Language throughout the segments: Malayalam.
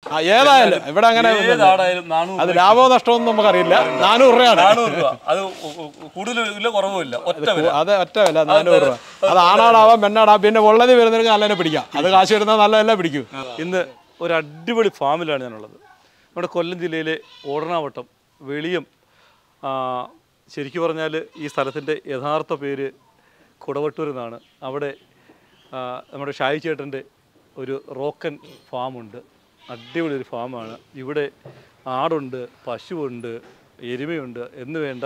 ആ ഏതായാലും ഇവിടെ അങ്ങനെ ഏതാടായാലും നാനൂറ് അത് ലാഭമോ നഷ്ടമൊന്നും നമുക്കറിയില്ല നാനൂറ് രൂപയാണ് നാനൂറ് രൂപ അത് കൂടുതലും ഇല്ല കുറവുമില്ല ഒറ്റ വില അത് ഒറ്റ വില നാനൂറ് രൂപ അത് ആണാടാവാം പെണ്ണാടാം പിന്നെ ഉള്ളത് വരുന്നവർക്ക് നല്ലതിനെ പിടിക്കാം അത് കാശ് വരുന്നത് നല്ലതല്ല പിടിക്കും ഇന്ന് ഒരു അടിപൊളി ഫാമിലാണ് ഞാനുള്ളത് നമ്മുടെ കൊല്ലം ജില്ലയിലെ ഓടനാവട്ടം വെളിയം ആ, ശരിക്കു പറഞ്ഞാൽ ഈ സ്ഥലത്തിൻ്റെ യഥാർത്ഥ പേര് കുടവട്ടൂർ എന്നാണ് അവിടെ ആ, നമ്മുടെ ഷായി ചേട്ടൻ്റെ ഒരു റോക്കൻ ഫാമുണ്ട് അടിപൊളി ഒരു ഫാമാണ് ഇവിടെ ആടുണ്ട് പശുവുണ്ട് എരുമയുണ്ട് എന്ന് വേണ്ട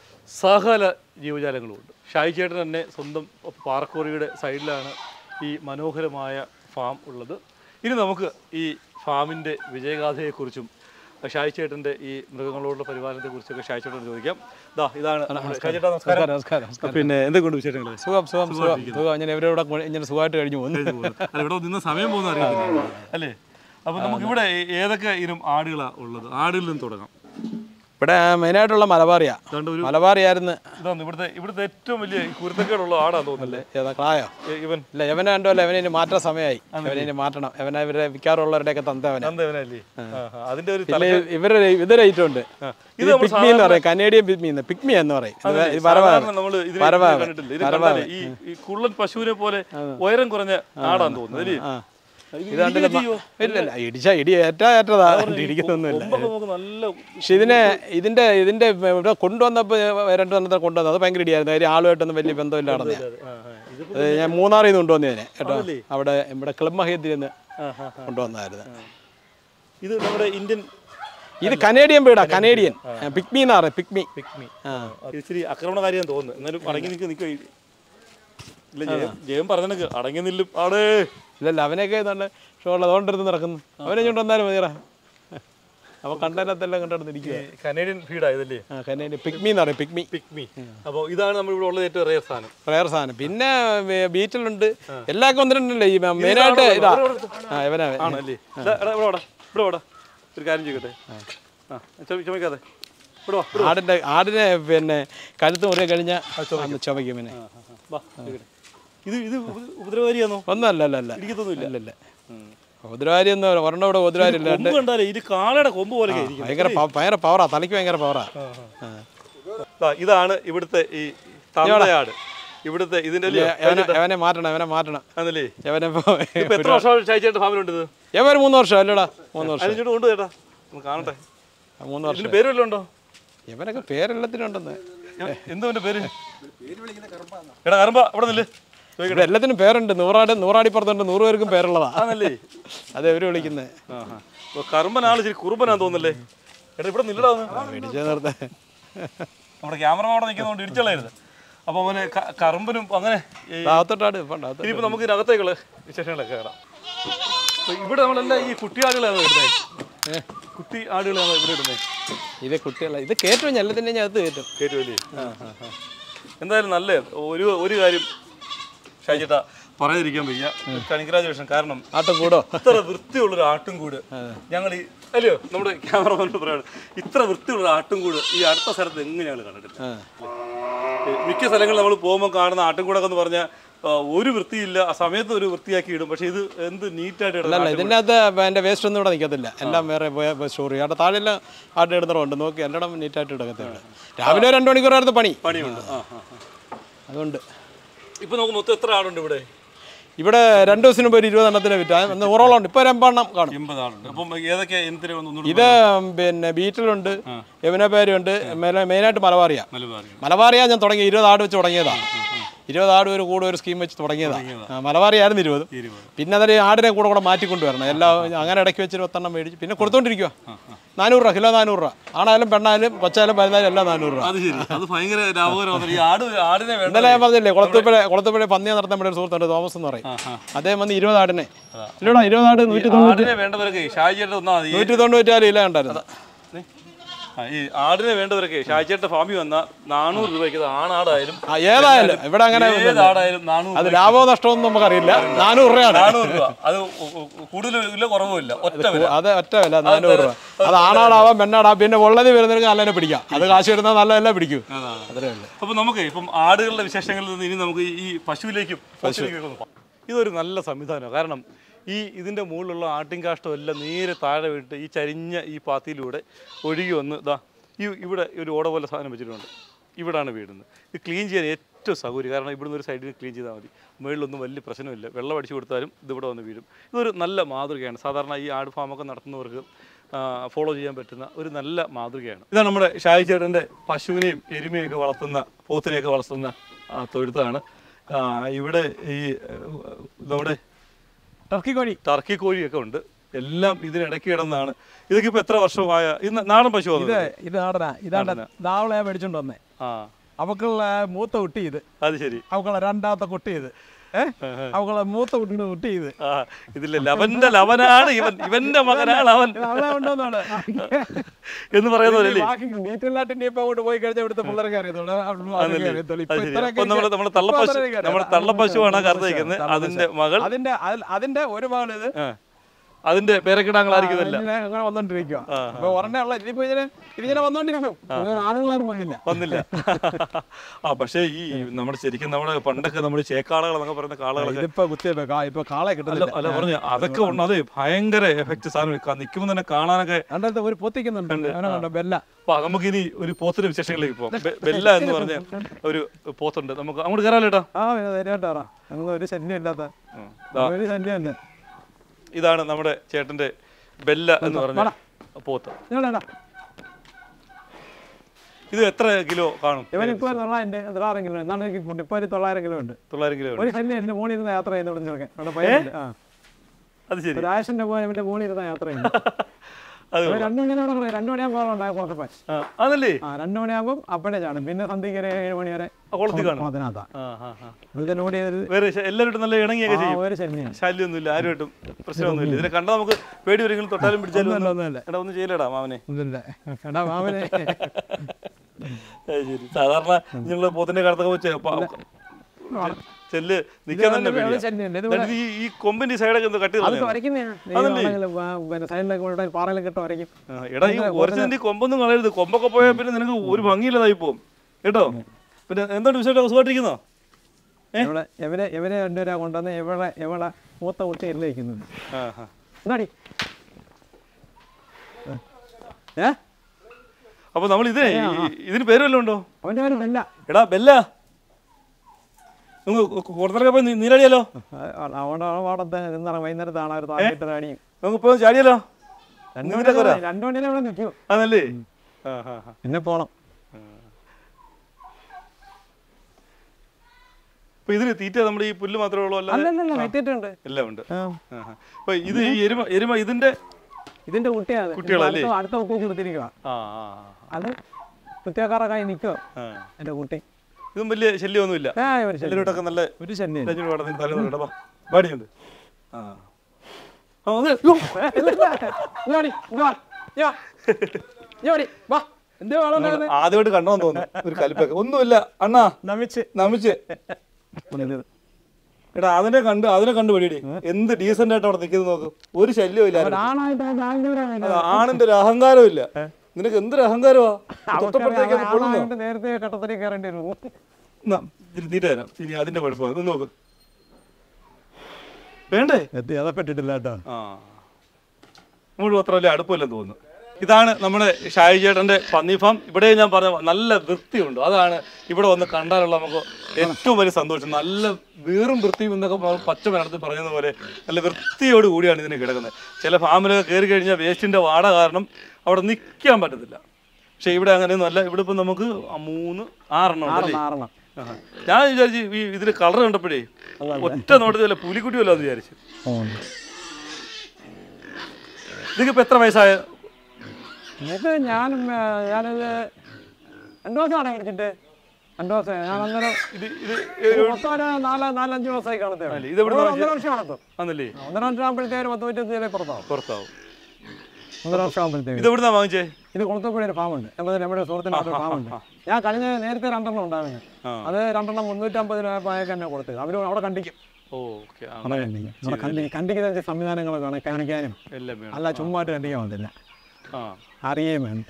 സകല ജീവജാലങ്ങളുമുണ്ട് ഷായി ചേട്ടൻ തന്നെ സ്വന്തം പാറക്കോറിയുടെ സൈഡിലാണ് ഈ മനോഹരമായ ഫാം ഉള്ളത് ഇനി നമുക്ക് ഈ ഫാമിൻ്റെ വിജയഗാഥയെക്കുറിച്ചും ഷായി ചേട്ടൻ്റെ ഈ മൃഗങ്ങളോടുള്ള പരിപാലനത്തെക്കുറിച്ചൊക്കെ ഷായി ചേട്ടൻ ചോദിക്കാം ദാ ഇതാണ് നമ്മുടെ ഷായി ചേട്ടാ നമസ്കാരം നമസ്കാരം നമസ്കാരം പിന്നെ എന്തൊക്കെയുണ്ട് വിശേഷങ്ങൾ സുഖം സുഖം സുഖം സുഖം ഞാൻ ഇവരിവിടെ കൊ- ഇങ്ങനെ സുഖമായിട്ട് കഴിഞ്ഞു പോകുന്നു അല്ല ഇവിടെ നിന്ന് സമയം പോകുന്ന അറിയത്തില്ല അല്ലേ അപ്പൊ നമുക്ക് ഇവിടെ ഏതൊക്കെ ഇനം ആടുകളാണ് ഉള്ളത് ആടുകളിൽ നിന്ന് തുടങ്ങാം ഇവിടെ മെയിനായിട്ടുള്ള മലബാറിയാ അതുകൊണ്ട് ഒരു മലബാറിയായിരുന്നു ഇതാണ് ഇവിടുത്തെ ഇവിടുത്തെ ഏറ്റവും വലിയ ഈ കുരുത്തക്കേടുള്ള ആടാന്ന് തോന്നുന്നല്ലേ ഏതാ ക്ലായോ ഏ, ഇവൻ ഇല്ല യവനെ കണ്ടല്ലോ യവനെ ഇനി മാറ്റാൻ സമയമായി യവനെ ഇനി മാറ്റണം യവനെ ഇവരെ വിൽക്കാറുള്ളവരുടെയൊക്കെ തന്തവന നന്ദവനല്ലേ അതിന്റെ ഒരു പിന്നെ ഇവര് ഇതൊരു ഐറ്റം ഉണ്ട് ഇത് പിക്മി എന്ന് പറയും കനേഡിയൻ പിക്മി എന്ന് പിക്മി എന്ന് പറയും ഇത് ഇത് വരവാണ് സാധാരണ നമ്മള് ഇതിനെ വരവാണ്. കണ്ടിട്ടില്ല ഇത് കണ്ടാലേ ഈ ഈ കുള്ളൻ പശുവിനെ പോലെ ഉയരം കുറഞ്ഞ ആടാന്ന് തോന്നുന്നു അല്ലേ ആ ഇത് കണ്ടില്ല ഇല്ല ഇല്ല ഇടിച്ച ഇടി ഏറ്റാ ഏറ്റതാ ഇടിക്കുന്നൊന്നുമില്ല കൊമ്പൊക്കെ നമുക്ക് നല്ല പക്ഷെ ഇതിനെ ഇതിന്റെ ഇതിന്റെ ഇവിടെ കൊണ്ടുവന്നപ്പോൾ രണ്ട് വന്നത്തെ കൊണ്ടുവന്നത് അത് ഭയങ്കര ഇടിയായിരുന്നു കാര്യം ആളുമായിട്ടൊന്നും വലിയ ബന്ധമില്ല നടന്നേ ആ, ആ, ഇത് അത് ഞാൻ മൂന്നാറിൽ നിന്ന് കൊണ്ടുവന്നതിനെ കേട്ടോ അവിടെ ഇവിടെ ക്ലബ് മഹേദ്രിൽ നിന്ന് ആ, ആ, ആ. കൊണ്ടുവന്നായിരുന്നു ഇത് നമ്മുടെ ഇന്ത്യൻ ഇത് കനേഡിയൻ വീടാ കനേഡിയൻ പിക്മി എന്നാ പറയുന്നത് പിക്മി പിക്മി ആ ഇത് ഇച്ചിരി ആക്രമണകാരിയാന്ന് തോന്നുന്നു എന്നാലും അടങ്ങി നിൽക്കുക നിൽക്കുക ഇല്ല ജയം ജയം പറഞ്ഞെനിക്ക് അടങ്ങി നില്ലും ആടേ ഇല്ലല്ല അവനെയൊക്കെ ഏതാണ്ട് ഷോളിൽ അതുകൊണ്ടിരുന്ന് നടക്കുന്നു അവനെ ഇങ്ങോട്ട് വന്നാലും മതിയടാ അവ കണ്ടതിനകത്തെല്ലാം കണ്ടിടന്ന് ഇരിക്കുക കനേഡിയൻ ഫീഡായതല്ലേ ആ കനേഡിയൻ പിക്മി എന്ന് പറയും പിക്മി പിക്മി അപ്പോൾ ഇതാണ് നമ്മൾ ഇവിടെ ഉള്ളത് ഏറ്റവും റേർ സാധനം റയർ സാധനം പിന്നെ വേ- ബീറ്റിലുണ്ട് എല്ലാവർക്കും ഒന്ന് രണ്ടല്ലേ ഈ മെയിനായിട്ട് ഇതാ ആ ഇവനാ ഇവൻ. ആണല്ലേ ഇതാ, എടാ, ഇവിടെ വാടാ ഇവിടെ വാടാ ഒരു കാര്യം ചെയ്യട്ടെ ആ ചുമ- ചുമക്കാതെ ഇവിടെ വാ ഇവിടെ വാ. ആടിന്റെ ആടിനെ പിന്നെ കഴുത്ത് മുറിയെ കഴിഞ്ഞാൽ ചുമയ്ക്കും പിന്നെ ആ, ആ, ആ. വാ, ഇരിക്കട്ടെ. ഇത് ഇത് ഉപ- ഉപദ്രവകാരിയാണോ ഒന്നും അല്ല അല്ല അല്ല ഇടിക്കത്തൊന്നുമില്ല ഇല്ലല്ല ഉദരവാരി ഒന്നും ഒരെണ്ണം ഇവിടെ ഉദരവാരി ഇല്ല കൊമ്പ് കണ്ടാലേ ഇത് കാളയുടെ കൊമ്പ് പോലെ ഇരിക്കും ഭയങ്കര പ- ഭയങ്കര പവറാ തലയ്ക്ക് ഭയങ്കര പവറാ ദാ, ഇതാണ് ഇവിടുത്തെ ഈ തന്തയാട് ഇവിടുത്തെ ഇതിന്റെ അല്ലേ അവനെ അവനെ മാറ്റണം അവനെ മാറ്റണം ആണല്ലേ അവനെ ഇപ്പൊ എത്ര വർഷം ഷായിച്ചേട്ടൻ ഫാമിലുണ്ട് ഇത് എവർ മൂന്ന് വർഷം അല്ലടാ മൂന്ന് വർഷം അതിനോട് കൊണ്ട് ചേട്ടാ ഒന്ന് കാണട്ടെ മൂന്ന് വർഷം ഇതിന് പേര് വല്ലതും ഉണ്ടോ ഇവനൊക്കെ പേരെല്ലാത്തിനും ഉണ്ടെന്ന് എന്തോ എന്റെ പേര് എടാ കറമ്പ ഇവിടെ നില്ല് ചോദിക്കട്ടെ ഇവിടെ എല്ലാത്തിനും പേരുണ്ട് നൂറാട് നൂറാടിപ്പുറത്തുണ്ട് നൂറ് പേർക്കും പേരുള്ളതാ ആണല്ലേ അത് എവര് വിളിക്കുന്നത് ആഹാ. ഇപ്പൊ കറുമ്പനാള് ഇച്ചിരി കുറുമ്പനാന്ന് തോന്നുന്നല്ലേ എടാ ഇവിടെ നില്ലടാ ഒന്ന് മേടിച്ചേ നിർത്തേ നമ്മുടെ ക്യാമറ അവിടെ നിൽക്കുന്നതുകൊണ്ട് ഇടിച്ചളായിരുന്നു അപ്പൊ അവന് ക- കറുമ്പനും അങ്ങനെ ഈ താവത്തോട്ടാട് ഇപ്പം അകത്തോട്ട് ഇനിയിപ്പോ നമുക്ക് ഇതിനകത്തേക്കുള്ള വിശേഷങ്ങളൊക്കെ കാണാം അപ്പൊ ഇവിടെ നമ്മളെല്ലാം ഈ കുട്ടി ആടുകളാണ് ഇടുന്നത് കുട്ടി ആടുകളാണ് ഇവിടെ ഇടുന്നത് ഇത് കുട്ടികളെ ഇത് കയറ്റും എല്ലാത്തിൻ്റെ ഞാൻ അത് കയറ്റും കേട്ടുമല്ലേ എന്തായാലും നല്ല ഒരു ഒരു കാര്യം ഷാജിട്ട പറയാതിരിക്കാൻ വയ്യ കണിഗ്രാജുവേഷൻ കാരണം ആട്ടം കൂടോ ഇത്ര വൃത്തിയുള്ളൊരു ആട്ടും കൂട് ഞങ്ങൾ ഈ അല്ലയോ നമ്മുടെ ക്യാമറമാനോട് പറയാണ് ഇത്ര വൃത്തിയുള്ള ആട്ടും കൂട് ഈ അടുത്ത സ്ഥലത്ത് എങ്ങനെ ഞങ്ങൾ കണ്ടിട്ടില്ല ആ. ഏ, മിക്ക സ്ഥലങ്ങളിൽ നമ്മൾ പോകുമ്പോൾ കാണുന്ന ആട്ടും കൂടൊക്കെ എന്ന് പറഞ്ഞാൽ ഒരു വൃത്തിയില്ല ആ സമയത്ത് ഒരു വൃത്തിയാക്കി ഇടും പക്ഷെ ഇത് എന്ത് നീറ്റായിട്ട് ഇടുന്ന അല്ല ഇതിൻ്റെ അകത്ത് എൻ്റെ വേസ്റ്റ് ഒന്നും ഇവിടെ നിൽക്കത്തില്ല എല്ലാം വേറെ പോയ സ്റ്റോറി അവിടെ താഴെല്ലാം ആട്ട് ഇടുന്നതുണ്ട് നോക്കി എല്ലാം നീറ്റായിട്ട് ഇടക്കത്തില്ല രാവിലെ ഒരു രണ്ട് മണിക്കൂറായിരുന്നു പണി പണിയുണ്ട് ആ ആ ആ. അതുകൊണ്ട് ഇപ്പൊ നമുക്ക് മൊത്തം എത്ര ആടുണ്ട് ഇവിടെ ഇവിടെ രണ്ട് ദിവസത്തിന് മുമ്പ് ഒരു ഇരുപതെണ്ണത്തിന് വിറ്റ അന്ന് നൂറോളം ഉണ്ട് ഇപ്പോൾ ഒരു എൺപെണ്ണം കാണും എൺപത് ആളുണ്ട് അപ്പം ഏതൊക്കെ എന്തിനാ ഒന്നുകൂടി ഇത് പിന്നെ ബീറ്റിലുണ്ട് യമുനപ്പേരുണ്ട് മെയിനായിട്ട് മലബാറിയ മലബാറി മലബാറിയ ഞാൻ തുടങ്ങി ഇരുപത് ആട് വെച്ച് തുടങ്ങിയതാണ് ഇരുപത് ആട് ഒരു കൂടെ ഒരു സ്കീം വെച്ച് തുടങ്ങിയതാണ് ആ, മലബാറിയായിരുന്നു ഇരുപത് ഇരുപത് പിന്നെ അതൊരു ആടിനെ കൂടെ കൂടെ മാറ്റിക്കൊണ്ടുവരണം എല്ലാം അങ്ങനെ ഇടയ്ക്ക് വെച്ചൊരു പത്തെണ്ണം മേടിച്ച് പിന്നെ കൊടുത്തോണ്ടിരിക്കുക നാനൂറ് രൂപ കിലോ നാനൂറ് രൂപ ആണായാലും പെണ്ണായാലും കൊച്ചായാലും പതിനാലും എല്ലാം നാനൂറ് രൂപ അത് ശരി അത് ഭയങ്കര ലാഭകരമാണ് ഈ ആട് ആടിനെ വേണ്ട ഇന്നലെ ഞാൻ പറഞ്ഞില്ലേ കുളത്തുപ്പുഴ കുളത്തുപ്പുഴ പന്നിയെ നടത്താൻ ഇവിടെ ഒരു സുഹൃത്തുണ്ട് തോമസ് എന്ന് പറയും അദ്ദേഹം വന്ന് ഇരുപത് ആടിനെ ഇല്ലടാ ഇരുപത് ആട് നൂറ്റി തൊണ്ണൂറ്റി ആടിനെ വേണ്ടവരൊക്കെ ഷാജിയുടെ ഒന്നാ മതി നൂറ്റി തൊണ്ണൂറ്റാല് ഇല ഉണ്ടായിരുന്നു നീ? ആ, ഈ ആടിനെ വേണ്ടവരൊക്കെ ഷാജിയുടെ ഫാമിൽ വന്ന നാനൂറ് രൂപയ്ക്ക് ഇത് ആണാടായാലും ആ, ഏതായാലും ഇവിടെ അങ്ങനെ ഏത് ആടായാലും നാനൂറ് അത് ലാഭമോ നഷ്ടമൊന്നും നമുക്കറിയില്ല നാനൂറ് രൂപയാണ് നാനൂറ് രൂപ അത് കൂടുതലും ഇല്ല കുറവുമില്ല ഒറ്റ വില അത് ഒറ്റ വില നാനൂറ് രൂപ അത് ആണാടാവാം പെണ്ണാടാം പിന്നെ ഉള്ളത് വരുന്നവർക്ക് നല്ലതിനെ പിടിക്കാം അത് കാശ് വരുന്നത് നല്ലതല്ല പിടിക്കും അത്രേ ഉള്ളൂ അപ്പൊ നമുക്ക് ഇപ്പം ആടുകളുടെ വിശേഷങ്ങളിൽ നിന്ന് ഇനി നമുക്ക് ഈ പശുവിലേക്കും പശുവിലേക്കും ഒന്ന് പോകാം. ഇതൊരു നല്ല സംവിധാനമാണ് കാരണം ഈ ഇതിൻ്റെ മുകളിലുള്ള ആട്ടിൻകാഷ്ടം എല്ലാം നേരെ താഴെ വീട്ട് ഈ ചരിഞ്ഞ ഈ പാത്തിയിലൂടെ ഒഴുകി വന്ന് ഇതാ ഈ ഇവിടെ ഒരു ഓട പോലെ സാധനം വെച്ചിട്ടുണ്ട് ഇവിടാണ് വീടുന്നത് ഇത് ക്ലീൻ ചെയ്യാൻ ഏറ്റവും സൗകര്യം കാരണം ഇവിടുന്ന് ഒരു സൈഡിൽ ക്ലീൻ ചെയ്താൽ മതി മുകളിലൊന്നും വലിയ പ്രശ്നമില്ല വെള്ളം അടിച്ചു കൊടുത്താലും ഇതിവിടെ വന്ന് വീഴും ഇതൊരു നല്ല മാതൃകയാണ് സാധാരണ ഈ ആട് ഫാമൊക്കെ നടത്തുന്നവർക്ക് ഫോളോ ചെയ്യാൻ പറ്റുന്ന ഒരു നല്ല മാതൃകയാണ് ഇതാണ് നമ്മുടെ ഷായി ചേട്ടൻ്റെ പശുവിനെയും എരുമയൊക്കെ വളർത്തുന്ന പോത്തിനെയൊക്കെ വളർത്തുന്ന ആ, തൊഴുത്താണ് ആ, ഇവിടെ ഈ ഏഹ്, നമ്മുടെ ടർക്കി കോഴി ടർക്കി കോഴിയൊക്കെ ഉണ്ട് എല്ലാം ഇതിനിടയ്ക്ക് കിടന്നാണ് ഇതൊക്കെ ഇപ്പൊ എത്ര വർഷമായ ഇത് നാടൻ പശു ഇത് ഇത് നാടനാ ഇതാണ്ട് ദാവളെ മേടിച്ചോണ്ട് വന്നേ ആ അവക്കുള്ള മൂത്ത കുട്ടി ഇത് അത് ശരി അവക്കുള്ള രണ്ടാമത്തെ കുട്ടി ഇത് ഏ അവക്കുള്ള മൂത്ത കുട്ടിയുടെ കുട്ടി ഇത് ആ ഇതില്ല ലവന്റെ ലവനാണ് ഇവൻ ഇവന്റെ മകനാണ് അവൻ അവളെ കൊണ്ടുവന്നാണ് എന്ന് പറയുന്നതല്ലേ ബാക്കി ഡീറ്റെയിലായിട്ട് ഇനി ഇപ്പൊ അങ്ങോട്ട് പോയി കഴിഞ്ഞാൽ ഇവിടുത്തെ പിള്ളേർക്ക് അറിയത്തുള്ളൂ അവർക്ക് അറിയത്തുള്ളൂ ഇപ്പൊ അത് ശരി. ഇത്രയൊക്കെ അപ്പൊ നമ്മള് നമ്മുടെ തള്ളപ്പശു നമ്മുടെ തള്ളപ്പശുവാണ് കറുത്ത് നിൽക്കുന്നത് അതിന്റെ മകൾ അതിന്റെ അതിൽ- അതിന്റെ ഒരു മകൾ ഇത് ആ. അതിന്റെ പേരക്കിടാങ്ങളായിരിക്കുമല്ല ഇങ്ങനെ അങ്ങനെ വന്നോണ്ടിരിക്കുക അപ്പൊ ഒരെണ്ണ ഉള്ള ഇതിപ്പോ ഇതിന് ഇതിങ്ങനെ വന്നോണ്ടിരിക്കും ആണുങ്ങളാരും വന്നില്ല വന്നില്ല ആ പക്ഷേ ഈ നമ്മുടെ ശരിക്കും നമ്മുടെ പണ്ടൊക്കെ നമ്മുടെ ചേക്കാളകൾ എന്നൊക്കെ പറയുന്ന കാളകളൊക്കെ ഇതിപ്പോ കുത്തിയപ്പോ കാ- ഇപ്പൊ കാളെ അല്ല കിട്ടുന്നില്ല അല്ല പറഞ്ഞു അതൊക്കെ ഉണ്ട് അതെ ഭയങ്കര എഫക്റ്റ് സാധനം നിൽക്കുമ്പോൾ തന്നെ കാണാനൊക്കെ രണ്ടാമത്തെ ഒരു പൊത്തിക്കുന്നുണ്ട് അവനെ കണ്ടോ ബെല്ല അപ്പൊ നമുക്ക് ഇനി ഒരു പോത്തിന്റെ വിശേഷങ്ങളിലേക്ക് പോകാം ബെ- ബെല്ല എന്ന് പറഞ്ഞ ഒരു പോത്തുണ്ട് നമുക്ക് അങ്ങോട്ട് കയറാലോ ഏട്ടാ ആ പിന്നെ ധൈര്യമായിട്ടാ നമുക്ക് ഒരു ശല്യം ഇല്ലാത്ത ഉം. ദാ, ഒരു ശല്യം ഇല്ല ഇതാണ് നമ്മുടെ ചേട്ടന്റെ ബെല്ല എന്ന് പറഞ്ഞ പോത്ത് ഇങ്ങോട്ടാ ഇത് എത്ര കിലോ കാണും ഇവനിപ്പോ തൊള്ളായിരം തൊള്ളായിരം കിലോ എന്നാണ് എനിക്ക് കൊണ്ട് ഇപ്പൊ ഒരു തൊള്ളായിരം കിലോ ഉണ്ട് തൊള്ളായിരം കിലോ ഉണ്ട് ഒരു ശല്യം എന്റെ മോളിൽ ഇരുന്ന യാത്ര ചെയ്യുന്ന ഇവിടെ ചെറുക്കൻ അവിടെ പയ്യനുണ്ട് ആ അത് ശരി ഒരു ആശന്റെ പോയ എന്റെ മോളിൽ ഇരുന്ന യാത്ര ചെയ്യുന്നു അത് ഒരു രണ്ടു മണിയോടെ കൂടെ രണ്ടു മണിയാകുമ്പോൾ ഉണ്ടായ കുറച്ചപ്പോ ആ, അതല്ലേ ആ രണ്ടു മണിയാകുമ്പോൾ അപ്പഴേ ചാടും പിന്നെ സന്ധ്യക്ക് ഒരു ഏഴ് മണി വരെ ആ, കുളത്തിൽ കാണും അതിനകത്താ ആ ആ ആ ഇതിന്റെ ലോഡ് ചെയ്തൊരു വേറെ ശ- എല്ലാവരും നല്ല ഇണങ്ങിയൊക്കെ ആ ചെയ്യും ഒരു ശല്യം ശല്യമൊന്നുമില്ല ആരുമായിട്ടും പ്രശ്നമൊന്നുമില്ല ഇതിനെ കണ്ടാൽ നമുക്ക് പേടി വരെങ്കിലും തൊട്ടാലും പിടിച്ചാലും ഒന്നുമില്ല ഒന്നും- ഒന്നുമില്ല എടാ ഒന്നും ചെയ്യലടാ മാമനെ ഒന്നുമില്ല എടാ മാമനെ അത് ശരി സാധാരണ നിങ്ങള് പോത്തിന്റെ കടത്തൊക്കെ വെച്ച് പ- ചെല്ല് നിക്കാൻ തന്നെ ഒരു പേടിയാ. ശല്യമില്ല ഇത് എന്നിട്ട് ഈ ഈ കൊമ്പിന്റെ സൈഡൊക്കെ എന്തോ കട്ടി അതൊക്കെ കളഞ്ഞോ? വരയ്ക്കുന്നതാണ് പിന്നെ സൈഡിലൊക്കെ കൊണ്ട് പാറയിലൊക്കെ ഇട്ട് വരയ്ക്കും ആ, എടാ ഈ ഒറിജിനൽ കൊമ്പൊന്നും കളയരുത് കൊമ്പൊക്കെ പോയാൽ പിന്നെ നിനക്ക് ഒരു ഭംഗിയില്ലതായി പോകും കേട്ടോ പിന്നെ എന്താണ് വിശേഷം സുഖമായിട്ടിരിക്കുന്നോ ഇവിടെ ഇവരെ ഇവരെ രണ്ടുപേരാ കൊണ്ടുവന്ന് ഇവളെ ഇവളെ മൂത്ത കുട്ടി എല്ലിക്കുന്നത് ആ ആ. എന്നാടി ഏ അപ്പൊ നമ്മൾ ഇത് ഇതിന് പേര് വല്ലതും ഉണ്ടോ അവന്റെ പേര് ബെല്ല എടാ ബെല്ല നമുക്ക് കൂടുതലൊക്കെ പോയി നീ- നീരാടിയാലോ അവിടെ അവിടെ നിന്നാണ് വൈകുന്നേരത്താണ് ഒരു താഴെട്ട് അണിയും നമുക്ക് ഇപ്പൊ ചാടിയാലോ രണ്ടു നീന്തലൊക്കെ മണി വരാം. രണ്ടു മണി അവിടെ നിൽക്കും അതല്ലേ ആ ആ ആ പിന്നെ പോണം അപ്പൊ ഇതിന് തീറ്റ നമ്മുടെ ഈ പുല്ല് മാത്രമേ ഉള്ളൂ അല്ലാതെ അല്ലല്ല വെട്ടിയിട്ടുണ്ട് എല്ലാം ഉണ്ട് ആ. ആ, ആ. അപ്പൊ ഇത് ഈ എരുമ എരുമ ഇതിന്റെ ഇതിന്റെ കുട്ടിയാണ് കുട്ടികളല്ലേ? അടുത്ത- അടുത്ത കുട്ടി നിർത്തിയിരിക്കുക ആ ആ അത് കുത്തിയാക്കാറൊക്കെ നിൽക്കുക ആ. എന്റെ കുട്ടി ഇതും വലിയ ശല്യമൊന്നുമില്ല ആ ഒരു ശല്യം എല്ലാവരോട്ടൊക്കെ നല്ല ഒരു ശല്യം രഞ്ജന പാടത്തിന് തലേന്ന് കേട്ടോ പാടിയുണ്ട് ആ ആ, അത് എന്തേ വേണം ആദ്യമായിട്ട് കണ്ടോന്ന് തോന്നുന്നു ഒരു കലിപ്പൊക്കെ ഒന്നുമില്ല അണ്ണാ നമിച്ച് നമിച്ച് എടാ അതിനെ കണ്ട് അതിനെ കണ്ടു പടിയടി എന്ത് ഡീസന്റ് ആയിട്ട് അവിടെ നിൽക്കുന്നത് നോക്ക് ഒരു ശല്യവും ഇല്ല ആരും. ആണായിട്ട് അത് ആണിന്റെ ഒരു അഹങ്കാരവും ഇല്ല നിനക്ക് എന്തൊരു അഹങ്കാരമാ തൊട്ടപ്പുറത്തേക്ക് അങ്ങ് പൊള്ളുന്നോ ആണായിട്ട് നേരത്തെ കട്ടത്തിൽ കയറേണ്ടി വരും എന്നാ, ഇത്തിരി തീറ്റ തരാം ഇനി അതിന്റെ കുഴപ്പമാണ് ഇത് നോക്ക് വേണ്ടേ എത്തി അതപ്പെട്ടിട്ടില്ല കേട്ടോ ആ നമ്മൾ അത്ര വലിയ അടുപ്പമില്ലെന്ന് തോന്നുന്നു ഇതാണ് നമ്മുടെ ഷായി ചേട്ടൻ്റെ പന്നി ഫാം ഇവിടെ ഞാൻ പറഞ്ഞ നല്ല വൃത്തിയുണ്ട് അതാണ് ഇവിടെ വന്ന് കണ്ടാലുള്ള നമുക്ക് ഏറ്റവും വലിയ സന്തോഷം നല്ല വീറും വൃത്തിയും എന്നൊക്കെ നമ്മൾ പച്ച മലയാളത്തിൽ പറയുന്ന പോലെ നല്ല വൃത്തിയോട് കൂടിയാണ് ഇതിന് കിടക്കുന്നത് ചില ഫാമിലൊക്കെ കയറി കഴിഞ്ഞാൽ വേസ്റ്റിൻ്റെ വാട കാരണം അവിടെ നിൽക്കാൻ പറ്റത്തില്ല പക്ഷേ ഇവിടെ അങ്ങനെയൊന്നും അല്ല ഇവിടെ ഇപ്പം നമുക്ക് ആ മൂന്ന് ആറെണ്ണം ഉണ്ടല്ലേ മാറണം ആഹാ. ഞാൻ വിചാരിച്ചു ഈ ഇതിന് കളർ കണ്ടപ്പോഴേ ഒറ്റ നോട്ടത്തിൽ വല്ല പുലിക്കുട്ടി വല്ലോ എന്ന് വിചാരിച്ചു ഇതിക്കിപ്പോൾ എത്ര വയസ്സായ എന്നിട്ട് ഞാനും ആ, ഞാനത് രണ്ടു ദിവസമാണ് മേടിച്ചിട്ട് രണ്ടു ദിവസം ഞാൻ അന്നേരം ഇത് ഇത് മൊത്തം ഒരു നാല് നാലഞ്ച് ദിവസമായി കാണത്തേ അല്ലേ, ഇത് എവിടുന്നാ ഒന്നര വർഷം കാണത്തും ആന്നല്ലേ ഒന്നര വർഷം ആകുമ്പോഴത്തേക്ക് പത്ത് പറ്റി ചില പുറത്താവും പുറത്താവും ഒന്നര വർഷം ആകുമ്പോഴത്തേക്ക് ഇത് എവിടുന്നാ വാങ്ങിച്ചേ ഇത് കുളത്തപ്പുഴ ഒരു ഫാമുണ്ട് നമ്മുടെ നമ്മുടെ സുഹൃത്തിൻ്റെ ഒരു ഫാമുണ്ട് ഞാൻ കഴിഞ്ഞ നേരത്തെ രണ്ടെണ്ണം ഉണ്ടായിരുന്നു ആ. അത് രണ്ടെണ്ണം മുന്നൂറ്റമ്പത് രൂപ പായൊക്കെ തന്നെ കൊടുത്തത് അവർ അവിടെ കണ്ടിക്കും ഓക്കെ അവിടെ കണ്ടിക്കും അവിടെ കണ്ടി കണ്ടിക്കുന്ന സംവിധാനങ്ങളൊക്കെ വേണം കാണിക്കാനും എല്ലാം വേണം അല്ല ചുമ്മായിട്ട് കണ്ടിക്കാൻ പറ്റില്ല ആ അറിയുകയും വേണ്ട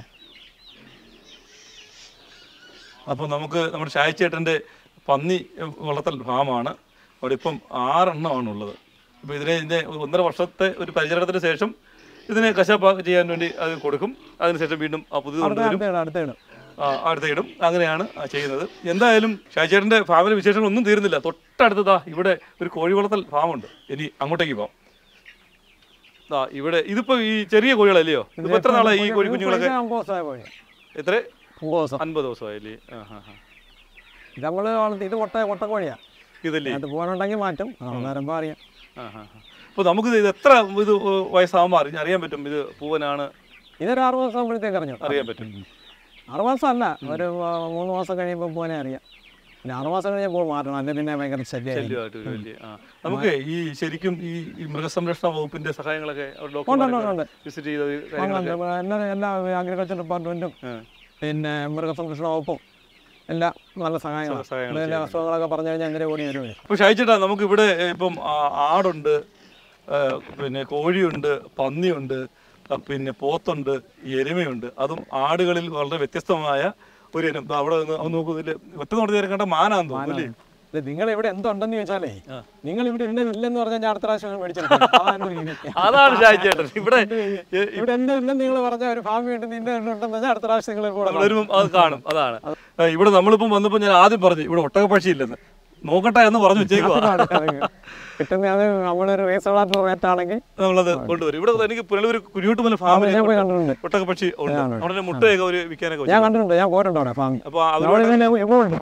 അപ്പോൾ നമുക്ക് നമ്മുടെ ഷായി ചേട്ടൻ്റെ പന്നി വളർത്തൽ ഫാമാണ് അവിടെ ഇപ്പം ആറെണ്ണമാണ് ഉള്ളത് ഇപ്പോൾ ഇതിനെ ഇതിൻ്റെ ഒന്നര വർഷത്തെ ഒരു പരിചരണത്തിന് ശേഷം ഇതിനെ കശാപ്പ് ചെയ്യാൻ വേണ്ടി അത് കൊടുക്കും അതിനുശേഷം വീണ്ടും ആ പുതിയത് അടുത്ത കൊണ്ടുവരും അടുത്ത അടുത്ത ഇടും ആ, അടുത്ത ഇടും അങ്ങനെയാണ് ആ ചെയ്യുന്നത് എന്തായാലും ഷാജേട്ടൻ്റെ ഫാമിലി വിശേഷങ്ങൾ ഒന്നും തീരുന്നില്ല തൊട്ടടുത്തതാ ഇവിടെ ഒരു കോഴി വളർത്തൽ ഫാമുണ്ട് ഇനി അങ്ങോട്ടേക്ക് പോകാം ആ ഇവിടെ ഇതിപ്പോ ഈ ചെറിയ കോഴികളല്ലയോ ഇതിപ്പോ എത്ര നാളായി ഈ കോഴി കുഞ്ഞുങ്ങളൊക്കെ അമ്പത് ദിവസമായ കോഴി എത്ര അമ്പത് ദിവസം അൻപത് ദിവസമായില്ലേ ആ ഹാ ഹാ ഇത് നമ്മൾ വളർത്തി ഇത് കൊട്ട കൊട്ടക്കോഴിയാ ഇതല്ലേ അത് പോകാനുണ്ടെങ്കിൽ മാറ്റും വരുമ്പോൾ അറിയാം ആ ഹാ അപ്പോൾ നമുക്ക് ഇത് എത്ര ഇത് വയസ്സാകുമ്പോൾ അറിഞ്ഞ് അറിയാൻ പറ്റും ഇത് പൂവനാണ് ഇതൊരു ആറ് മാസം ആകുമ്പോഴത്തേക്ക് അറിഞ്ഞു അറിയാൻ പറ്റും ആറ് മാസം അല്ല ഒരു ആ, മൂന്ന് മാസം കഴിയുമ്പോൾ പോകാനേ അറിയാം പിന്നെ ആറ് മാസം കഴിഞ്ഞപ്പോൾ മാറ്റണം അല്ലെങ്കിൽ പിന്നെ ഭയങ്കര ശല്യമായിരിക്കും ശല്യമായിട്ട് ഒരു വലിയ ആ നമുക്ക് ഈ ശരിക്കും ഈ ഈ മൃഗസംരക്ഷണ വകുപ്പിന്റെ സഹായങ്ങളൊക്കെ ഉണ്ട് ഉണ്ട് ഉണ്ട് ഉണ്ട് വിസിറ്റ് ചെയ്ത കാര്യങ്ങളൊക്കെ അങ്ങനെ എല്ലാ എല്ലാ അഗ്രികൾച്ചർ ഡിപ്പാർട്ട്മെൻറ്റും ആ. പിന്നെ മൃഗസംരക്ഷണ വകുപ്പും എല്ലാം നല്ല സഹായങ്ങളാണ് സഹായങ്ങൾ ഇവിടെ എല്ലാ അസുഖങ്ങളൊക്കെ പറഞ്ഞു കഴിഞ്ഞാൽ എന്തിനു ഓടി വരുമേ അപ്പോൾ ഷായിച്ചേട്ടാ നമുക്ക് ഇവിടെ ഇപ്പം ആ, ആടുണ്ട് ആ, പിന്നെ കോഴിയുണ്ട് പന്നിയുണ്ട് ആ, പിന്നെ പോത്തുണ്ട് എരുമയുണ്ട് അതും ആടുകളിൽ വളരെ വ്യത്യസ്തമായ ഒരു ഇനം ദാ അവിടെ നിന്ന് അത് നോക്കൂ ഇതില് ഒറ്റ നോട്ടി കണ്ട മാനാന്ന് തോന്നുന്നു അല്ലേ ഇത് നിങ്ങൾ ഇവിടെ എന്തുണ്ടെന്ന് ചോദിച്ചാലേ നിങ്ങൾ ഇവിടെ ഉണ്ട് ഇല്ലെന്ന് പറഞ്ഞാൽ ഞാൻ അടുത്ത പ്രാവശ്യം മേടിച്ചെടുക്കും അതാണ് ഷായിച്ചേട്ടൻ ഇവിടെ ഏ, ഇവിടെ എന്ത് ഇല്ലെന്ന് നിങ്ങൾ പറഞ്ഞ ഒരു ഫാമി ഉണ്ട് നിന്റെ ഉണ്ടെന്ന് പറഞ്ഞാൽ അടുത്ത പ്രാവശ്യം നിങ്ങൾ കൂടെ നമ്മൾ വരുമ്പം അത് കാണും അതാണ് ആ, ഇവിടെ നമ്മളിപ്പം വന്നപ്പോൾ ഞാൻ ആദ്യം പറഞ്ഞു ഇവിടെ ഒട്ടകപ്പക്ഷി ഇല്ലെന്ന് നോക്കട്ടെ എന്ന് പറഞ്ഞു വെച്ചേക്കുവാ കിട്ടുന്ന അത് നമ്മളൊരു റീസണബിൾ റേറ്റ് ആണെങ്കിൽ നമ്മളത് കൊണ്ടുവരും ഇവിടെ എനിക്ക് പുനലൂർ കുരുട്ടുമല ഫാമിൽ ഞാൻ പോയി കണ്ടിട്ടുണ്ട് ഒട്ടകപ്പക്ഷി ഉണ്ട് അവിടെ മുട്ടയൊക്കെ ഒരു വിൽക്കാനൊക്കെ ഞാൻ കണ്ടിട്ടുണ്ട് ഞാൻ പോയിട്ടുണ്ട് അവിടെ ഫാമി അപ്പോൾ അവർ നമ്മളിങ്ങനെ എമൗണ്ട്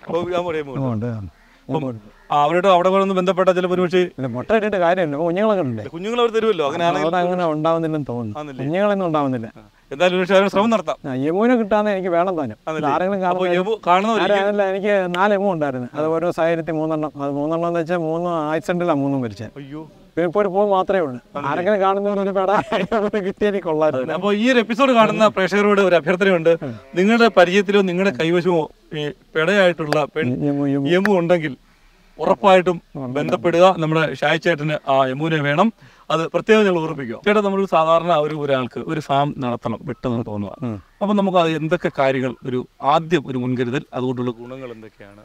ഉണ്ട് ഉണ്ട് ആ, അവരോട് അവിടെ കൂടെ ഒന്ന് ബന്ധപ്പെട്ട ചില ഒരുപക്ഷെ പിന്നെ മുട്ട ഇട്ടിട്ട് കാര്യമില്ല കുഞ്ഞുങ്ങളൊക്കെ ഉണ്ട് കുഞ്ഞുങ്ങൾ അവർ തരുമല്ലോ അങ്ങനെയാണെങ്കിൽ അവിടെ അങ്ങനെ ഉണ്ടാവുന്നില്ലെന്ന് തോന്നുന്നു ആന്നില്ലേ? കുഞ്ഞുങ്ങളൊന്നും ഉണ്ടാവുന്നില്ല എന്തായാലും ഒരു പക്ഷേ ശ്രമം നടത്താം ആ, യമൂനെ കിട്ടാന്ന് എനിക്ക് വേണം താനും ഇത് ആരെങ്കിലും അപ്പോൾ കാണുന്ന യബു കാണുന്നവർ ആരല്ല എനിക്ക് നാല് എമോ ഉണ്ടായിരുന്നു അത് ഓരോ സാഹചര്യത്തിൽ മൂന്നെണ്ണം അത് മൂന്നെണ്ണം എന്ന് വെച്ചാൽ മൂന്ന് ആക്സിഡന്റിലാണ് മൂന്നും മരിച്ചത് അയ്യോ ഇപ്പോൾ ഒരു പൂ മാത്രമേ ഉള്ളൂ ആരെങ്കിലും കാണുന്നവർ ഒരു പെട കിട്ടിയാൽ കൊള്ളായിരുന്നു അപ്പോൾ ഈ ഒരു എപ്പിസോഡ് കാണുന്ന പ്രേക്ഷകരോട് ഒരു അഭ്യർത്ഥനയുണ്ട് നിങ്ങളുടെ പരിചയത്തിലോ നിങ്ങളുടെ കൈവശമോ ഈ പെടയായിട്ടുള്ള പെൺ യമു യമു യമു ഉണ്ടെങ്കിൽ ഉറപ്പായിട്ടും ബന്ധപ്പെടുക നമ്മുടെ ഷായ് ചേട്ടന് ആ യമൂനെ വേണം അത് പ്രത്യേകം ഞങ്ങൾ ഓർമ്മിക്കുക ചേട്ടാ നമ്മൾ സാധാരണ ഒരു ഒരാൾക്ക് ഒരു ഫാം നടത്തണം പെട്ടെന്ന് തോന്നുക അപ്പം നമുക്ക് അത് എന്തൊക്കെ കാര്യങ്ങൾ ഒരു ആദ്യം ഒരു മുൻകരുതൽ അതുകൊണ്ടുള്ള ഗുണങ്ങൾ എന്തൊക്കെയാണ്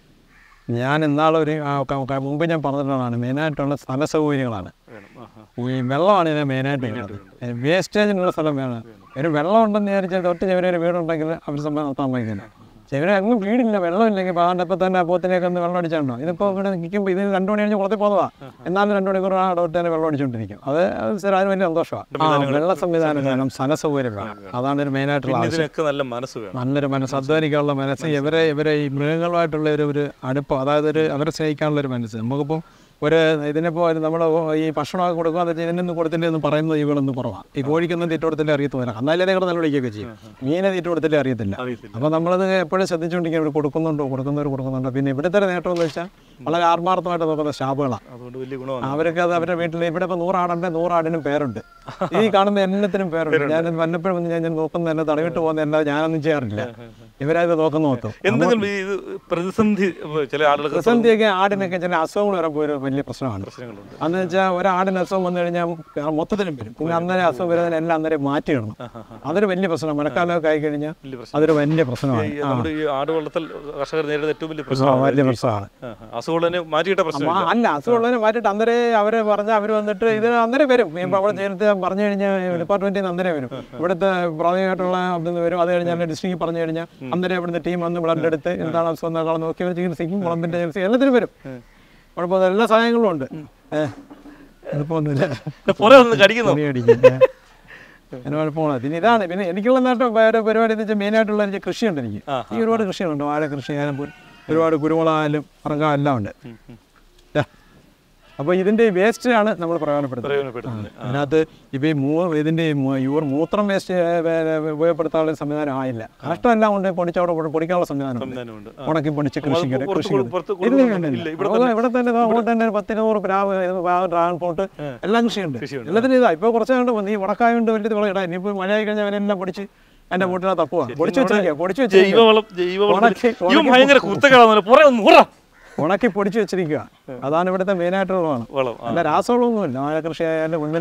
ഞാൻ ഇന്നാളൊരു ആ, ക- ക- മുമ്പ് ഞാൻ പറഞ്ഞിട്ടുള്ളതാണ് മെയിനായിട്ടുള്ള സ്ഥല സൗകര്യങ്ങളാണ് വേണം ആഹാ. ഈ വെള്ളമാണ് ഇതിനെ മെയിനായിട്ട് വേണ്ടത് വേസ്റ്റേജിനുള്ള സ്ഥലം വേണം ഒരു വെള്ളം ഉണ്ടെന്ന് വിചാരിച്ചാൽ തൊട്ട് ചെവരെ ഒരു വീടുണ്ടെങ്കിൽ അവർ സംഭവം നടത്താൻ വൈകുന്നില്ല ചെവരെ അങ്ങ് വീടില്ല വെള്ളമില്ലെങ്കിൽ പാണ്ടപ്പോൾ തന്നെ പോത്തിനൊക്കെ ഒന്ന് വെള്ളം അടിച്ചാണ്ടോ ഇതിപ്പോൾ ഇവിടെ നിൽക്കുമ്പോൾ ഇത് രണ്ടു മണി കഴിഞ്ഞ് കുളത്തിൽ പോകുന്നതാ എന്നാലും രണ്ടു മണിക്കൂർ ആ ഇടവിട്ട് തന്നെ വെള്ളം അടിച്ചുകൊണ്ടിരിക്കും അത് അത് ശരി അതിന് വലിയ സന്തോഷമാണ് ആ വെള്ള സംവിധാനം വേണം സ്ഥല സൗകര്യം വേണം അതാണ് ഒരു മെയിനായിട്ടുള്ള ആവശ്യം ഇതിനൊക്കെ നല്ല മനസ്സ് വേണം നല്ലൊരു മനസ്സ് അധ്വാനിക്കാനുള്ള മനസ്സ് ഇവരെ ഇവരെ ഈ മൃഗങ്ങളുമായിട്ടുള്ള ഒരു ഒരു അടുപ്പം അതായത് ഒരു അവരെ സ്നേഹിക്കാനുള്ള ഒരു മനസ്സ് നമുക്കിപ്പം ഒരു ഇതിനിപ്പോൾ നമ്മൾ ഈ ഭക്ഷണമൊക്കെ കൊടുക്കുക അത് ഇതിനൊന്നും കൊടുത്തില്ല എന്ന് പറയുന്ന ജീവികളൊന്നും കുറവാണ് ഈ കോഴിക്കൊന്നും തീറ്റ കൊടുത്തില്ല അറിയത്തില്ല എന്നാലേ നിങ്ങൾ നല്ല വിളിക്കുകയൊക്കെ ചെയ്യും മീനെ തീറ്റ കൊടുത്തില്ലേ അറിയത്തില്ല അറിയത്തില്ല അപ്പോൾ നമ്മളത് എപ്പോഴും ശ്രദ്ധിച്ചുകൊണ്ടിരിക്കുക ഇവിടെ കൊടുക്കുന്നുണ്ടോ കൊടുക്കുന്നവർ കൊടുക്കുന്നുണ്ടോ പിന്നെ ഇവിടുത്തെ ഒരു നേട്ടം എന്ന് വെച്ചാൽ വളരെ ആത്മാർത്ഥമായിട്ട് നോക്കുന്ന സ്റ്റാഫുകളാണ് അതുകൊണ്ട് വലിയ ഗുണമാണ് അവരൊക്കെ അത് അവരുടെ വീട്ടിൽ ഇവിടെ ഇപ്പോൾ നൂറാടുണ്ട് നൂറാടിനും പേരുണ്ട് ഈ കാണുന്ന എല്ലാത്തിനും പേരുണ്ട് ഞാൻ വല്ലപ്പോഴും വന്ന് ഞാൻ ഞാൻ നോക്കുന്ന എന്നെ തടവിട്ട് പോകുന്ന എല്ലാ ഞാനൊന്നും ചെയ്യാറില്ല ഇവരത് നോക്കുന്ന നോക്കും എന്തെങ്കിലും ഈ ഇത് പ്രതിസന്ധി ഏ, ചില ആളുകൾക്ക് പ്രതിസന്ധിയൊക്കെ ആടിനൊക്കെ ചില അസുഖങ്ങൾ വരുമ്പോൾ ഒരു വലിയ പ്രശ്നമാണ് പ്രശ്നങ്ങളുണ്ട് അന്ന് വെച്ചാൽ ഒരാടിന് അസുഖം വന്നു കഴിഞ്ഞാൽ മൊത്തത്തിലും വരും പിന്നെ അന്നേരം അസുഖം വരുന്നതിന് എല്ലാം അന്നേരം മാറ്റിയിടണം അതൊരു വലിയ പ്രശ്നമാണ് മഴക്കാലമൊക്കെ ആയി കഴിഞ്ഞാൽ വലിയ പ്രശ്നം അതൊരു വലിയ പ്രശ്നമാണ് ഈ നമ്മുടെ ഈ ആട് വളർത്തൽ കർഷകർ നേരിടുന്ന ഏറ്റവും വലിയ ആ, പ്രശ്നമാണ് വലിയ പ്രശ്നമാണ് അസുഖങ്ങൾ തന്നെ മാറ്റിയിട്ട പ്രശ്നം ആ, അല്ല അസുഖമുള്ളതിനെ മാറ്റിയിട്ട് അന്നേരം അവരെ പറഞ്ഞാൽ അവർ വന്നിട്ട് ഇത് അന്നേരം വരും ഇപ്പം അവിടെ നേരത്തെ പറഞ്ഞു കഴിഞ്ഞാൽ ഡിപ്പാർട്ട്മെന്റിൽ നിന്ന് അന്നേരം വരും ഇവിടുത്തെ പ്രാഥമികമായിട്ടുള്ള അവിടെ വരും അത് കഴിഞ്ഞാൽ ഡിസ്ട്രിക്ട് പറഞ്ഞു കഴിഞ്ഞാൽ അന്നേരം ഇവിടുത്തെ ടീം വന്ന് ബ്ലഡ് എടുത്ത് എന്താണ് അസുഖം എന്നൊക്കെ നോക്കി അവർ ചികിത്സിക്കും കുളമ്പിന്റെ ചികിത്സ എല്ലാത്തിനും വരും കുഴപ്പമില്ല എല്ലാ സഹായങ്ങളും ഉണ്ട് ഏഹ് എളുപ്പമൊന്നുമില്ല പുറകെ ഒന്ന് കടിക്കുന്നു തുണി അടിക്കും ഏ. അങ്ങനെ കുഴപ്പമില്ല പിന്നെ ഇതാണ് പിന്നെ എനിക്കുള്ള നേട്ടം വേറെ പരിപാടി എന്ന് വെച്ചാൽ മെയിനായിട്ടുള്ള എനിക്ക് കൃഷിയുണ്ട് എനിക്ക് ഈ ഒരുപാട് കൃഷികളുണ്ട് വാഴ കൃഷി ആയാലും പു- ഒരുപാട് കുരുമുളകായാലും പറങ്ക എല്ലാം ഉണ്ട് അപ്പോൾ ഇതിൻ്റെ വേസ്റ്റ് ആണ് നമ്മൾ പ്രയോജനപ്പെടുത്തുന്നത് പ്രയോജനപ്പെടുത്തുന്നത് അതിനകത്ത് ഇപ്പോൾ ഈ മൂ ഇതിൻ്റെ ഈ മൂ- യൂർ മൂത്രം വേസ്റ്റ് ഉപയോഗപ്പെടുത്താനുള്ള സംവിധാനം ആയില്ല കഷ്ടമെല്ലാം കൊണ്ട് പൊടിച്ചവിടെ പൊടിക്കാനുള്ള സംവിധാനം ഉണ്ട് സംവിധാനമുണ്ട് ആ. ഉണക്കി പൊടിച്ച് കൃഷി പുറത്ത് കൃഷി കൊടു- പുറത്ത് ഇല്ല, കൊടുക്കുന്നുണ്ടോ? ഇല്ല, ഇല്ല, ഇല്ല. ഇവിടെ അവിടെ ഇവിടെ തന്നെ ഇതാ അങ്ങോട്ട് തന്നെ ഒരു പത്ത് നൂറ് പ്രാവ് ഇത് പ്രാവ് ഡ്രാഗൺ ഫ്രൂട്ട് എല്ലാം കൃഷിയുണ്ട് കൃഷിയുണ്ട്. എല്ലാത്തിനും ഇതാ ഇപ്പോൾ കുറച്ച് കണ്ട് നീ ഉണക്കായുണ്ട് വലിയ വിള ഇടാം ഇനിയിപ്പോൾ മഴ ആയി കഴിഞ്ഞാൽ അവനെല്ലാം പൊടിച്ച് എൻ്റെ വീട്ടിലെ തപ്പുക പൊടിച്ച് വെച്ചിരിക്കുക പൊടിച്ച് വെച്ചിരിക്കുക ജൈവവളം ജൈവവളം ഉണക്കി- ഇവൻ ഉണക്കി ഭയങ്കര കുത്തകളാണ് പുറകെ ഒന്ന് ഉറ ഉണക്കി പൊടിച്ച് വെച്ചിരിക്കുക അതാണ് ഇവിടുത്തെ മെയിനായിട്ടുള്ളതാണ് വളം ആ. അല്ല രാസവളമൊന്നുമില്ല വാഴ കൃഷി ആയാലും ഒന്നിനും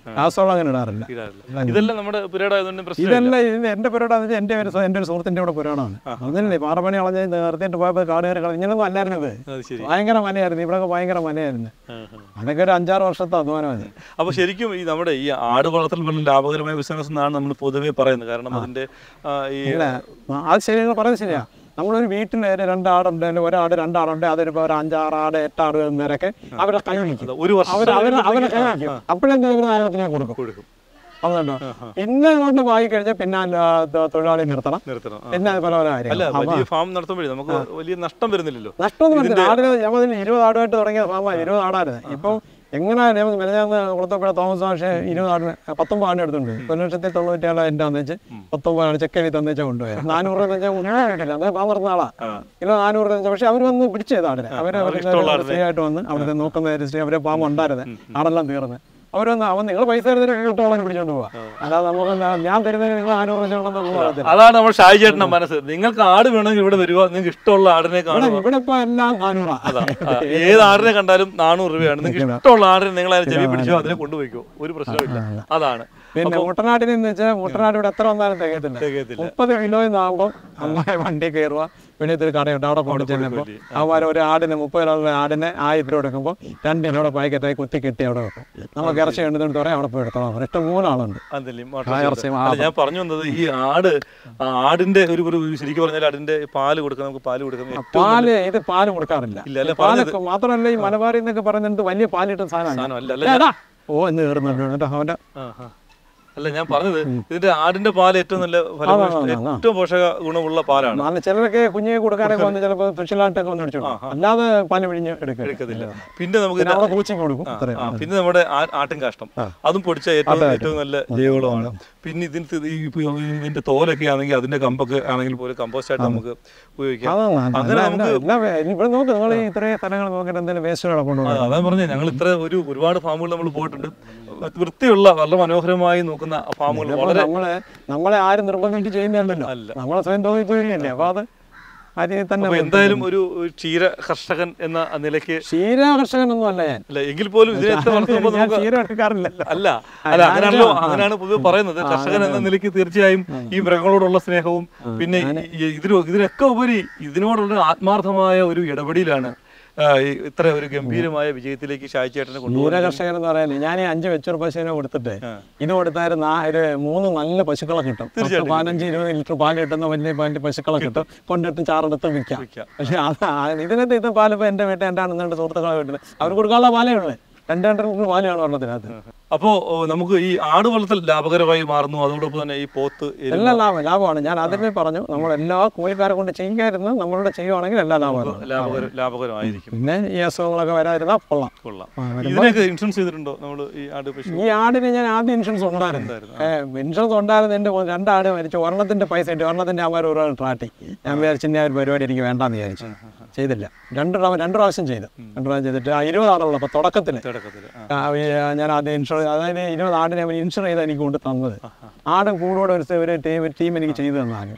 രാസവളം അങ്ങനെ ഇടാറില്ല ഇടാറില്ല ഇതെല്ലാം നമ്മുടെ പുരേടായതുകൊണ്ട് പ്രശ്നമില്ല ഇതെല്ലാം ഇത് എൻ്റെ പുരടാന്ന് വെച്ചാൽ എൻ്റെ ഒരു എൻ്റെ ഒരു സുഹൃത്തിൻ്റെ കൂടെ പുരാണമാണ് അതല്ലേ പാറപ്പണി കളഞ്ഞ് നിർത്തിയിട്ട് പോയപ്പോൾ കാട് കയറി കളഞ്ഞ് ഇങ്ങനൊന്നും അല്ലായിരുന്നു ഇത് അത് ശരി ഭയങ്കര മലയായിരുന്നു ഇവിടെയൊക്കെ ഭയങ്കര മലയായിരുന്നു അതൊക്കെ ഒരു അഞ്ചാറ് വർഷത്തെ അധ്വാനമാണ് അപ്പോൾ ശരിക്കും ഈ നമ്മുടെ ഈ ആട് വളർത്തൽ വളരെ ലാഭകരമായ ബിസിനസ് എന്നാണ് നമ്മൾ പൊതുവേ പറയുന്നത് കാരണം അതിന്റെ ആ, ഈ ഇല്ല അത് ശരി നിങ്ങൾ പറയുന്നത് ശരിയാ നമ്മളൊരു വീട്ടിൽ രണ്ടാടുണ്ട് അല്ലെങ്കിൽ ഒരാട് രണ്ടാടുണ്ട് അതൊരു ഒരു അഞ്ചാറ് ആട് എട്ടാട് വരെയൊക്കെ അവരെ കൈ വിളിക്കും ഒരു വർഷം അവർ അവർ അവരെ കൈ വയ്ക്കും അപ്പോഴെന്താ ഇവർ നായകത്തിനെ കൊടുക്കും കൊടുക്കും അതുകൊണ്ടോ പിന്നെ അങ്ങോട്ട് വാങ്ങി കഴിഞ്ഞാൽ പിന്നെ ആ തൊ- തൊഴിലാളി നിർത്തണം നിർത്തണം ആ. പിന്നെ പല പല അല്ല കാര്യങ്ങൾ വലിയ ഫാം നടത്തുമ്പോഴേ നമുക്ക് വലിയ നഷ്ടം വരുന്നില്ലല്ലോ നഷ്ടമൊന്നും വരുന്നില്ല ആടിന് ഞമ്മതിന് ഇരുപത് ആടുമായിട്ട് തുടങ്ങിയ ഫാമാണ് ഇരുപത് ആടായിരുന്നു ഇപ്പം എങ്ങനെയാണ് മെനഞ്ഞാന്ന് കൊടുത്തപ്പോഴെ തോമസ് മാഷെ ഇരുപത് ആടിന് പത്തൊമ്പത് ആടിന് എടുത്തുണ്ട് ഒരു ലക്ഷത്തി തൊണ്ണൂറ്റി ഏഴ് എൻ്റെ വെച്ച് പത്തൊമ്പത് ആട് ചെക്കലി തന്നേച്ചാൽ കൊണ്ടുപോയത് നാനൂറ് രൂപ വെച്ചാൽ കിട്ടില്ല അത് പാമ്പറന്ന ആളാ കിലോ നാനൂറ് രൂപ വെച്ചാൽ പക്ഷെ അവർ വന്ന് പിടിച്ചത് ആടിനെ അവര് ഫ്രീ ആയിട്ട് വന്ന് അവിടെ നോക്കുന്ന രജിസ്ട്രി അവരെ പാമ്പ് ഉണ്ടായിരുന്നത് ആടെല്ലാം തീർന്ന് അവരൊന്ന് അവൻ നിങ്ങൾ പൈസ തരുന്നതിന് കിട്ടോളം പിടിച്ചോണ്ട് പോവാ അല്ലാതെ നമുക്ക് എന്താ, ഞാൻ തരുന്നതിന് നിങ്ങൾ നാനൂറ് രൂപ ഉണ്ടെന്ന് പറയത്തില്ല അതാണ് നമ്മുടെ ഷായി ചേട്ടന്റെ മനസ്സ് നിങ്ങൾക്ക് ആട് വേണമെങ്കിൽ ഇവിടെ വരിക നിങ്ങൾക്ക് ഇഷ്ടമുള്ള ആടിനെ ഇവിടെ കാണുക ഇവിടെ ഇപ്പൊ എല്ലാം നാനൂറാ ആ, ഏത് ആടിനെ കണ്ടാലും നാനൂറ് രൂപയാണ് നിങ്ങൾക്ക് ഇഷ്ടമുള്ള ആടിനെ നിങ്ങൾ അതിനെ ചെവി പിടിച്ചോ അതിനെ കൊണ്ടുപോയിക്കോ ഒരു പ്രശ്നമില്ല അതാണ് പിന്നെ മുട്ടനാട്ടിൽ എന്ന് വെച്ചാൽ മുട്ടനാട് ഇവിടെ എത്ര വന്നാലും തികയത്തില്ല തികയത്തില്ല മുപ്പത് കിലോയിന്നാകുമ്പോൾ അമ്മായി വണ്ടി കയറുക വെളിയത്തിൽ കടയുണ്ട് അവിടെ കൊണ്ട് ചെല്ലുമ്പോൾ അവന്മാർ ഒരു ആടിന് മുപ്പത് കിലോ ആടിനെ ആയിരം രൂപ എടുക്കുമ്പോൾ രണ്ട് കിലോയുടെ പാക്കറ്റായി കുത്തി കെട്ടി അവിടെ വെക്കും നമുക്ക് ഇറച്ചി ഉണ്ടെന്ന് പറയാം അവിടെ പോയി എടുത്തോളാം പറയും. ഇഷ്ടം മൂന്ന് ആളുണ്ട് അതല്ലേ, ആ, മോട്ടോർ ഇറച്ചി അല്ല, ഞാൻ പറഞ്ഞു വന്നത് ഈ ആട് ആ ആടിന്റെ ഒരു ഒരു ശരിക്കും പറഞ്ഞാൽ അതിന്റെ പാല് കൊടുക്കാം നമുക്ക് പാല് കൊടുക്കാം ഏറ്റവും പാല് ഇത് പാല് കൊടുക്കാറില്ല ഇല്ല, അല്ല, പാലൊക്കെ മാത്രമല്ല ഈ മലബാറിൽ നിന്നൊക്കെ പറയുന്നത് വലിയ പാലിട്ട സാധനമാണ് സാധനം അല്ല അല്ല ഏടാ? ഓ എന്ന് കയറുന്നുണ്ട് എന്നിട്ട് അവന്റെ ആ, ആ. അല്ല ഞാൻ പറഞ്ഞത് ഇതിന്റെ ആടിന്റെ പാല് ഏറ്റവും നല്ല ഫലഭൂയിഷ്ഠ- ആ, ആ, ആ. ഏറ്റവും പോഷക ഗുണമുള്ള പാലാണ് നല്ല ചിലരൊക്കെ കുഞ്ഞിനെ കൊടുക്കാനൊക്കെ വന്ന് ചിലപ്പോൾ സ്പെഷ്യലായിട്ടൊക്കെ വന്ന് അടിച്ചു കൊടുക്കും. അല്ലാതെ പാല് പിഴിഞ്ഞ് എടുക്കുക എടുക്കത്തില്ല പിന്നെ നമുക്ക് പിന്നെ അവിടെ പൂച്ചയ്ക്ക് കൊടുക്കും ആ, അത്രയും ആ, പിന്നെ നമ്മുടെ ആ- ആട്ടിൻ കാഷ്ടം അതും പൊടിച്ച ഏറ്റവും ഏറ്റവും നല്ല ജൈവവളമാണ് പിന്നെ ഇതിന് ഈ ഇപ്പൊ ഇതിന്റെ തോലൊക്കെ ആണെങ്കിൽ അതിന്റെ കമ്പൊക്കെ ആണെങ്കിൽ പോലും കമ്പോസ്റ്റ് ആയിട്ട് നമുക്ക് ഉപയോഗിക്കാം അതാണ് അങ്ങനെ അല്ല, നമുക്ക് എല്ലാ വേ- ഇവിടെ നോക്ക് നിങ്ങൾ ഈ ഇത്രയും സ്ഥലങ്ങൾ നോക്കിയിട്ട് എന്തെങ്കിലും വേസ്റ്റുകളെ ആ, കൊണ്ടുപോകും അതാ പറഞ്ഞത് ഞങ്ങൾ ഇത്ര ഒരു ഒരുപാട് ഫാമുകൾ നമ്മൾ പോയിട്ടുണ്ട് വൃത്തിയുള്ള വളരെ മനോഹരമായി നോക്കുന്ന ഫാമുകൾ വളരെ നമ്മളെ നമ്മളെ ആരും നിർബന്ധിച്ച് ചെയ്യുന്നതല്ലോ അല്ല. നമ്മളെ സ്വയം തോന്നി തൊഴിലല്ലേ അപ്പൊ അത് ആ രീതിയിൽ തന്നെ അപ്പൊ എന്തായാലും ഒരു ഒരു ക്ഷീര കർഷകൻ എന്ന നിലയ്ക്ക് ക്ഷീര കർഷകനൊന്നും അല്ല ഞാൻ അല്ല എങ്കിൽ പോലും ഇതിനെ എത്ര വളർത്തുമ്പോൾ ഞാൻ നമുക്ക് ക്ഷീര എടുക്കാറില്ലല്ലോ അല്ല അല്ല അങ്ങനെയാണല്ലോ അങ്ങനെയാണ് പൊതുവെ പറയുന്നത് കർഷകൻ എന്ന നിലയ്ക്ക് തീർച്ചയായും ഈ മൃഗങ്ങളോടുള്ള സ്നേഹവും പിന്നെ ഈ- ഇതിന് ഇതിനൊക്കെ ഉപരി ഇതിനോടുള്ള ആത്മാർത്ഥമായ ഒരു ഇടപെടലാണ് ആ, ഈ ഇത്ര ഒരു ഗംഭീരമായ വിജയത്തിലേക്ക് ഷായി ചേട്ടനെ ക്ഷീര കൊണ്ടുപോകുന്നത് കർഷകൻ എന്ന് പറയാൻ ഞാൻ ഈ അഞ്ച് വെച്ചൂർ പശുവിനെ കൊടുത്തിട്ട് ഇത് കൊടുത്താൽ ഒരു മൂന്ന് നല്ല പശുക്കളെ കിട്ടും പത്ത് പതിനഞ്ച് ഇരുപത് ലിറ്റർ പാല് കിട്ടുന്ന വലിയ വലിയ പശുക്കളെ കിട്ടും കൊണ്ടിട്ട് ചാറെടുത്ത് വിൽക്കാം വിൽക്കാം. പക്ഷെ അത് ആ- ഇതിനകത്ത് ഇത് പാല് ഇപ്പൊ എന്റെ വീട്ടിൽ എൻ്റെ അണ്ണൻ്റെ സുഹൃത്തുക്കളെ വീട്ടിൽ അവർ കൊടുക്കാനുള്ള പാലേ ഉള്ളൂ രണ്ട് രണ്ട് ലിറ്റർ പാലാണ് ഒരെണ്ണത്തിനകത്ത് അപ്പോ ഓ, നമുക്ക് ഈ ആട് വളർത്തൽ ലാഭകരമായി മാറുന്നു അതോടൊപ്പം തന്നെ ഈ പോത്ത് എരുമ, എല്ലാം ലാഭം ലാഭമാണ് ഞാൻ ആദ്യമേ പറഞ്ഞു നമ്മൾ എല്ലാ കൂലിക്കാരെ കൊണ്ട് ചെയ്യായിരുന്നു നമ്മളുടെ ചെയ്യുവാണെങ്കിൽ എല്ലാം ലാഭമാണ് ലാഭകര ലാഭകരമായിരിക്കും പിന്നെ ഈ അസുഖങ്ങളൊക്കെ വരാതിരുന്നാൽ കൊള്ളാം കൊള്ളാം ആ, ഇതിനൊക്കെ ഇൻഷുറൻസ് ചെയ്തിട്ടുണ്ടോ നമ്മൾ ഈ ആട് പശു ഈ ആടിന് ഞാൻ ആദ്യം ഇൻഷുറൻസ് ഉണ്ടായിരുന്നു ഏഹ് ഇൻഷുറൻസ് ഉണ്ടായിരുന്നു എൻ്റെ മോ- രണ്ട് ആട് മരിച്ചു ഒരെണ്ണത്തിന്റെ പൈസ കിട്ടി ഒരെണ്ണത്തിന്റെ അമ്മ ഒരു രൂപ ട്രാട്ടി ഞാൻ വിചാരിച്ചു ഇനി ആ ഒരു പരിപാടി എനിക്ക് വേണ്ടാന്ന് വിചാരിച്ചു ചെയ്തില്ല രണ്ട് പ്രാവശ്യം രണ്ട് പ്രാവശ്യം ചെയ്തു രണ്ട് പ്രാവശ്യം ചെയ്തിട്ട് ആ ഇരുപത് ആടുള്ളൂ അപ്പോൾ തുടക്കത്തിൽ തുടക്കത്തിൽ ആ. ഞാൻ ആദ്യം ഇൻഷുർ അതായത് ഇരുപത് ആടിനെ അവർ ഇൻഷുർ ചെയ്ത് എനിക്ക് കൊണ്ട് തന്നത് ആട് കൂടോടെ ഒരു സ- ഒരു ടീം ടീം എനിക്ക് ചെയ്തു തന്നാണ്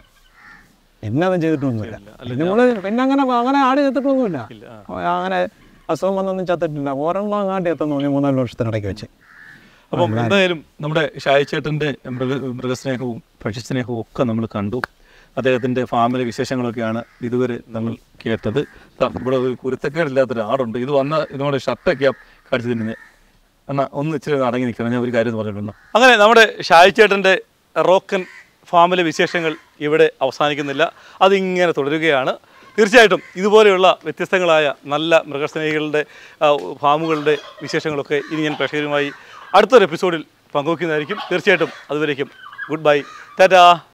എന്നതും ചെയ്തിട്ടൊന്നുമില്ല നമ്മൾ പിന്നെ അങ്ങനെ അങ്ങനെ ആട് ചെയ്തിട്ടൊന്നുമില്ല ഇല്ല ആ. അങ്ങനെ അസുഖം വന്നൊന്നും ചത്തിട്ടില്ല ഒരെണ്ണം അങ്ങാണ്ട് എത്തുന്നു തോന്നി മൂന്നാല് വർഷത്തിനിടയ്ക്ക് വെച്ച് അപ്പം എന്തായാലും നമ്മുടെ ഷായിച്ചേട്ടൻ്റെ മൃഗ മൃഗസ്നേഹവും പക്ഷിസ്നേഹവും ഒക്കെ നമ്മൾ കണ്ടു അദ്ദേഹത്തിൻ്റെ ഫാമിലെ വിശേഷങ്ങളൊക്കെയാണ് ഇതുവരെ നമ്മൾ കേട്ടത് ദാ ഇവിടെ ഒരു കുരുത്തക്കേടില്ലാത്ത ഒരാടുണ്ട് ഇത് വന്ന നമ്മുടെ ഷർട്ടൊക്കെ കടിച്ചു തിന്നുന്നത് എന്നാ ഒന്ന് ഇച്ചിരി ഒന്ന് അടങ്ങി നിൽക്കണം ഞാൻ ഒരു കാര്യം പറഞ്ഞിട്ടുണ്ട് അങ്ങനെ നമ്മുടെ ഷായിച്ചേട്ടൻ്റെ റോക്കൻ ഫാമിലെ വിശേഷങ്ങൾ ഇവിടെ അവസാനിക്കുന്നില്ല അതിങ്ങനെ തുടരുകയാണ് തീർച്ചയായിട്ടും ഇതുപോലെയുള്ള വ്യത്യസ്തങ്ങളായ നല്ല മൃഗസ്നേഹികളുടെ ആ, ഫാമുകളുടെ വിശേഷങ്ങളൊക്കെ ഇനി ഞാൻ പ്രേക്ഷകരുമായി അടുത്തൊരു എപ്പിസോഡിൽ പങ്കുവയ്ക്കുന്നതായിരിക്കും തീർച്ചയായിട്ടും അതുവരേക്കും ഗുഡ് ബൈ ടാറ്റാ